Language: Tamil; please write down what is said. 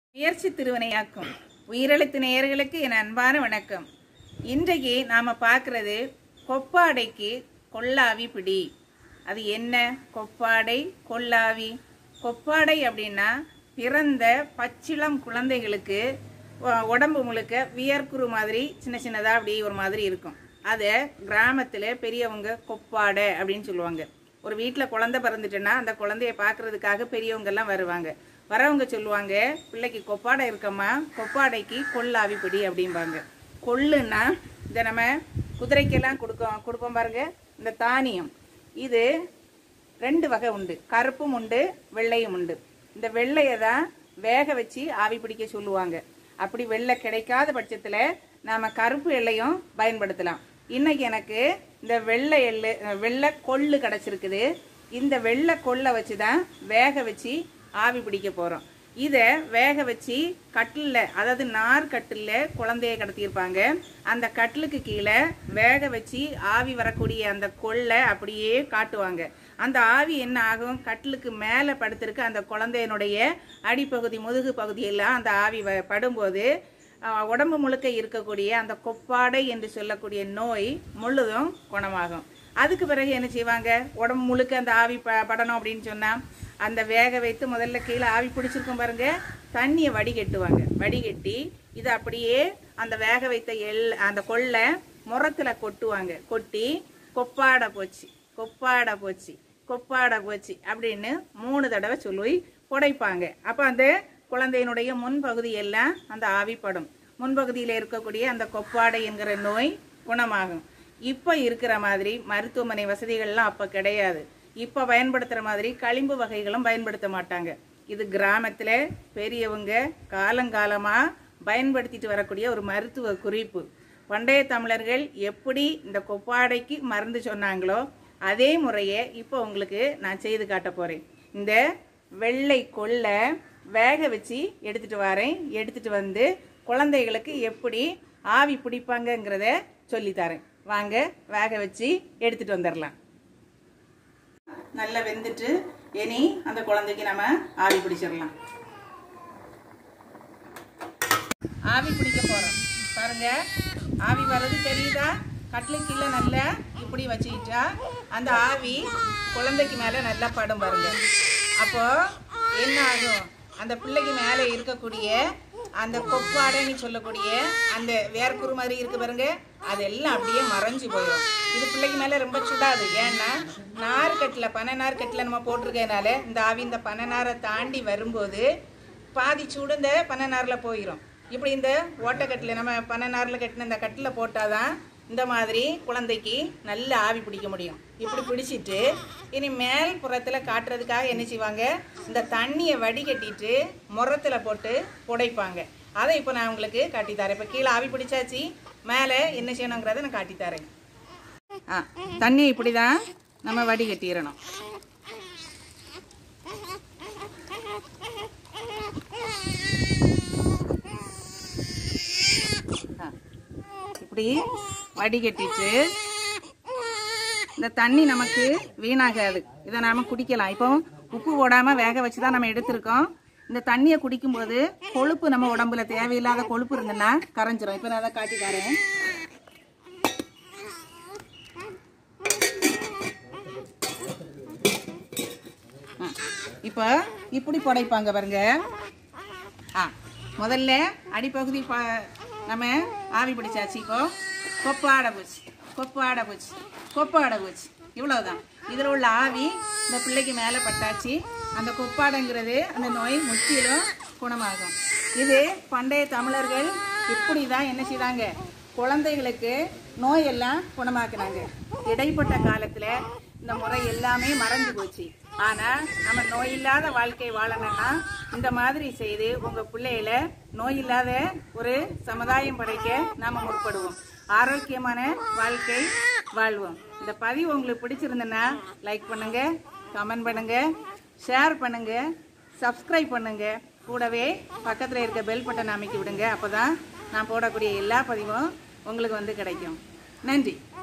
முயற்சி திருவினையாக்கும் உயிரெழுத்து நேயர்களுக்கு என் அன்பான வணக்கம் இன்றைக்கு நாம் பார்க்குறது கொப்பாடைக்கு கொல்லாவி பிடி அது என்ன கொப்பாடை கொல்லாவி கொப்பாடை அப்படின்னா பிறந்த பச்சிளம் குழந்தைகளுக்கு உ- உடம்பு முழுக்க வியர்க்குரு மாதிரி சின்ன சின்னதாக அப்படி ஒரு மாதிரி இருக்கும் அதை கிராமத்தில் பெரியவங்க கொப்பாடை அப்படின்னு சொல்லுவாங்க ஒரு வீட்டில் குழந்தை பிறந்துட்டுன்னா அந்த குழந்தைய பார்க்கறதுக்காக பெரியவங்க எல்லாம் வருவாங்க வரவங்க சொல்லுவாங்க பிள்ளைக்கு கொப்பாடை இருக்கம்மா கொப்பாடைக்கு கொல்லாவி பிடி அப்படிம்பாங்க கொள்ளுன்னா இதை நம்ம குதிரைக்கெல்லாம் கொடுக்கோம் கொடுப்போம் பாருங்க இந்த தானியம் இது ரெண்டு வகை உண்டு கருப்பும் உண்டு வெள்ளையும் உண்டு இந்த வெள்ளையை தான் வேக வச்சு ஆவி பிடிக்க சொல்லுவாங்க அப்படி வெள்ளை கிடைக்காத பட்சத்தில் நாம் கருப்பு எள்ளையும் பயன்படுத்தலாம் இன்னைக்கு எனக்கு இந்த வெள்ளை எள்ளு அஹ், வெள்ளை கொள்ளு கிடச்சிருக்குது இந்த வெள்ளை கொள்ளை வச்சு தான் வேக வச்சு ஆவி பிடிக்க போகிறோம் இதை வேக வச்சு கட்டிலில் அதாவது நார் கட்டிலில் குழந்தைய கடத்தியிருப்பாங்க அந்த கட்டிலுக்கு கீழே வேக வச்சு ஆவி வரக்கூடிய அந்த கொள்ளை அப்படியே காட்டுவாங்க அந்த ஆவி என்ன ஆகும் கட்டிலுக்கு மேலே படுத்திருக்க அந்த குழந்தையினுடைய அடிப்பகுதி முதுகு பகுதியெல்லாம் அந்த ஆவி வ- படும்போது ஆஹ், உடம்பு முழுக்க இருக்கக்கூடிய அந்த கொப்பாடை என்று சொல்லக்கூடிய நோய் முழுதும் குணமாகும் அதுக்கு பிறகு என்ன செய்வாங்க உடம்பு முழுக்க அந்த ஆவி ப படணும் அப்படின்னு சொன்னால் அந்த வேக வைத்து முதல்ல கீழே ஆவி பிடிச்சிருக்கும் பாருங்க தண்ணியை வடிகட்டுவாங்க வடிகட்டி இதை அப்படியே அந்த வேக வைத்த எள் அந்த கொள்ளை முறத்தில் கொட்டுவாங்க கொட்டி கொப்பாடை போச்சு கொப்பாடை போச்சு கொப்பாடை போச்சு அப்படின்னு மூணு தடவை சொல்லி புடைப்பாங்க அப்போ அந்த குழந்தையினுடைய முன்பகுதி எல்லாம் அந்த ஆவிப்படும் முன்பகுதியில் இருக்கக்கூடிய அந்த கொப்பாடை என்கிற நோய் குணமாகும் இப்போ இருக்கிற மாதிரி மருத்துவமனை வசதிகள்லாம் அப்போ கிடையாது இப்போ பயன்படுத்துகிற மாதிரி களிம்பு வகைகளும் பயன்படுத்த மாட்டாங்க இது கிராமத்தில் பெரியவங்க காலங்காலமாக பயன்படுத்திட்டு வரக்கூடிய ஒரு மருத்துவ குறிப்பு பண்டைய தமிழர்கள் எப்படி இந்த கொப்பாடைக்கு மருந்து சொன்னாங்களோ அதே முறையை இப்போ உங்களுக்கு நான் செய்து காட்ட போகிறேன் இந்த வெள்ளை கொள்ளை வேக வச்சு எடுத்துட்டு வரேன் எடுத்துட்டு வந்து குழந்தைகளுக்கு எப்படி ஆவி பிடிப்பாங்கங்கிறத சொல்லித்தரேன் வாங்க வேக வச்சு எடுத்துட்டு வந்துடலாம் நல்லா வெந்துட்டு இனி அந்த குழந்தைக்கு நம்ம ஆவி பிடிச்சிடலாம் ஆவி பிடிக்க போறோம் பாருங்க ஆவி வர்றது தெரியுதா கட்டிலுக்கு கீழே நல்லா இப்படி வச்சுக்கிட்டா அந்த ஆவி குழந்தைக்கு மேலே நல்லா படும் பாருங்க அப்போ என்ன ஆகும் அந்த பிள்ளைக்கு மேலே இருக்கக்கூடிய அந்த கொப்பாடைன்னு சொல்லக்கூடிய அந்த வேர்க்குரு மாதிரி இருக்கு பாருங்க அதெல்லாம் அப்படியே மறைஞ்சு போயிடும் இது பிள்ளைக்கு மேலே ரொம்ப சுடாது ஏன்னா நார்கட்டில் பனை நார்கட்டில் நம்ம போட்டிருக்கனால இந்த ஆவி இந்த பனை நாரை தாண்டி வரும்போது பாதி சூடு இந்த பனை நாரில் போயிடும் இப்படி இந்த ஓட்டக்கட்டில் நம்ம பனை நாரில் கட்டின இந்த கட்டில் போட்டால் தான் இந்த மாதிரி குழந்தைக்கு நல்ல ஆவி பிடிக்க முடியும் இப்படி பிடிச்சிட்டு இனி மேல் புறத்தில் காட்டுறதுக்காக என்ன செய்வாங்க இந்த தண்ணியை வடிகட்டிட்டு முறத்தில் போட்டு புடைப்பாங்க அதை இப்போ நான் உங்களுக்கு காட்டித்தரேன் இப்போ கீழே ஆவி பிடிச்சாச்சு மேலே என்ன செய்யணுங்கிறத நான் காட்டித்தரேன் ஆ தண்ணி இப்படி தான் நம்ம வடிகட்டிடணும் ஆ, இப்படி வடிகட்டிட்டு இந்த தண்ணி நமக்கு வீணாகாது இதை நாம குடிக்கலாம் இப்போ உப்பு போடாம வேக வச்சு தான் நம்ம எடுத்திருக்கோம் இந்த தண்ணியை குடிக்கும்போது கொழுப்பு நம்ம உடம்புல தேவையில்லாத கொழுப்பு இருந்ததுன்னா கரைஞ்சிரும் இப்போ நான் அதை காட்டி தரேன் ஆ, இப்போ இப்படி புடைப்பாங்க பாருங்க ஆ முதல்ல அடிப்பகுதி ப- நம்ம ஆவி பிடிச்சாச்சு இப்போ கொப்பாடை போச்சு கொப்பாடை போச்சு கொப்பாடை போச்சு இவ்வளவுதான் இதில் உள்ள ஆவி இந்த பிள்ளைக்கு மேலே பட்டாச்சு அந்த கொப்பாடைங்கிறது அந்த நோய் முற்றிலும் குணமாகும் இது பண்டைய தமிழர்கள் இப்படி தான் என்ன செய்தாங்க குழந்தைகளுக்கு நோயெல்லாம் குணமாக்குனாங்க இடைப்பட்ட காலத்தில் இந்த முறை எல்லாமே மறந்து போச்சு ஆனா நம்ம நோய் இல்லாத வாழ்க்கை வாழணும்னா இந்த மாதிரி செய்து உங்க பிள்ளைகளை நோய் இல்லாத ஒரு சமுதாயம் படைக்க நாம முற்படுவோம் ஆரோக்கியமான வாழ்க்கை வாழ்வோம் இந்த பதிவு உங்களுக்கு பிடிச்சிருந்ததுன்னா லைக் பண்ணுங்க கமெண்ட் பண்ணுங்க ஷேர் பண்ணுங்க சப்ஸ்கிரைப் பண்ணுங்க கூடவே பக்கத்தில் இருக்க பெல் பட்டன் அமைக்கி விடுங்க அப்பதான் நான் போடக்கூடிய எல்லா பதிவும் உங்களுக்கு வந்து கிடைக்கும் நன்றி